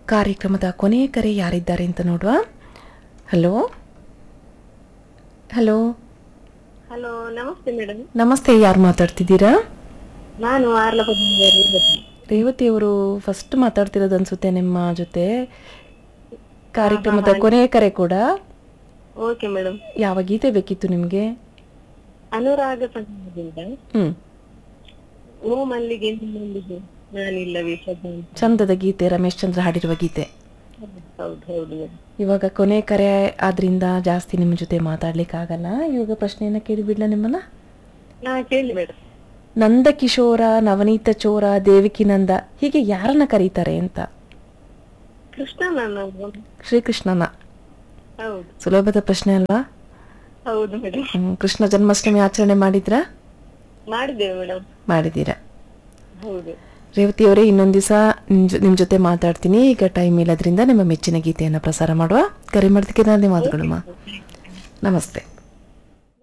ಕಾರ್ಯಕ್ರಮದ ಕೊನೆಯ ಕರೆ ಯಾರಿದ್ದಾರೆ ಅಂತ ನೋಡುವ ಹಲೋ ಹಲೋ ಹಲೋ ನಮಸ್ತೆ ಮೇಡಮ್ ನಮಸ್ತೆ ಯಾರು ಮಾತಾಡ್ತಿದ್ದೀರಾ ನಾನು ಆರ್ಲಪದಿಂದ ರೇವತಿ ಅವರು ಫಸ್ಟ್ ಮಾತಾಡ್ತಿರೋದು ಅನ್ಸುತ್ತೆ ನಿಮ್ಮ ಜೊತೆ ಕಾರ್ಯಕ್ರಮದ ಕೊನೆಯ ಕರೆ ಕೂಡ ಓಕೆ ಮೇಡಮ್ ಯಾವ ಗೀತೆ ಬೇಕಿತ್ತು ನಿಮಗೆ ಅನುರಾಗ ಸಂಘದಿಂದ ಹ್ಮ್ ಓ ಮಲ್ಲಿಗೆ ನಿನ್ನೊಂದಿಗೆ ನಾನಿಲ್ಲವೇ ಸದಾ ಅಂತ. ಚಂದದ ಗೀತೆ ರಮೇಶ್ ಚಂದ್ರ ಹಾಡಿರುವ ಗೀತೆ ಹೌದು ಹೌದು ಮೇಡಮ್ ಇವಾಗ ಕೊನೆ ಕರೆ ಆದ್ರಿಂದ ಜಾಸ್ತಿ ನಿಮ್ಮ ಜೊತೆ ಮಾತಾಡ್ಲಿಕ್ಕೆ ಆಗಲ್ಲ ಇವಾಗ ಪ್ರಶ್ನೆಯನ್ನ ಕೇಳಿಬಿಡ್ಲ ನಿಮ್ಮನ್ನ ನಾ ಕೇಳಿ ಮೇಡಮ್ ನಂದ ಕಿಶೋರ ನವನೀತ ಚೋರ ದೇವಿಕಿ ನಂದ ಹೀಗೆ ಯಾರನ್ನ ಕರೀತಾರೆ ಅಂತ ಕೃಷ್ಣ ನನ್ನ ಶ್ರೀಕೃಷ್ಣನ ಹೌದು ಸುಲಭದ ಪ್ರಶ್ನೆ ಅಲ್ವಾ ಹೌದು ಮೇಡಮ್ ಹ್ಮ್, ಕೃಷ್ಣ ಜನ್ಮಾಷ್ಟಮಿ ಆಚರಣೆ ಮಾಡಿದ್ರಾ ಮಾಡಿದ್ದೇವೆ ಮೇಡಮ್ ಮಾಡಿದ್ದೀರಾ ಹೌದು ರೇವತಿ ಅವರೇ ಇನ್ನೊಂದು ದಿವಸ ನಿಮ್ಮ ಜೊತೆ ಮಾತಾಡ್ತೀನಿ ಈಗ ಟೈಮ್ ಇಲ್ಲದ್ರಿಂದ ನಿಮ್ಮ ಮೆಚ್ಚಿನ ಗೀತೆಯನ್ನು ಪ್ರಸಾರ ಮಾಡುವ ಕರೆ ಮಾಡೋದಕ್ಕೆ ಧನ್ಯವಾದಗಳು ಮಾ ನಮಸ್ತೆ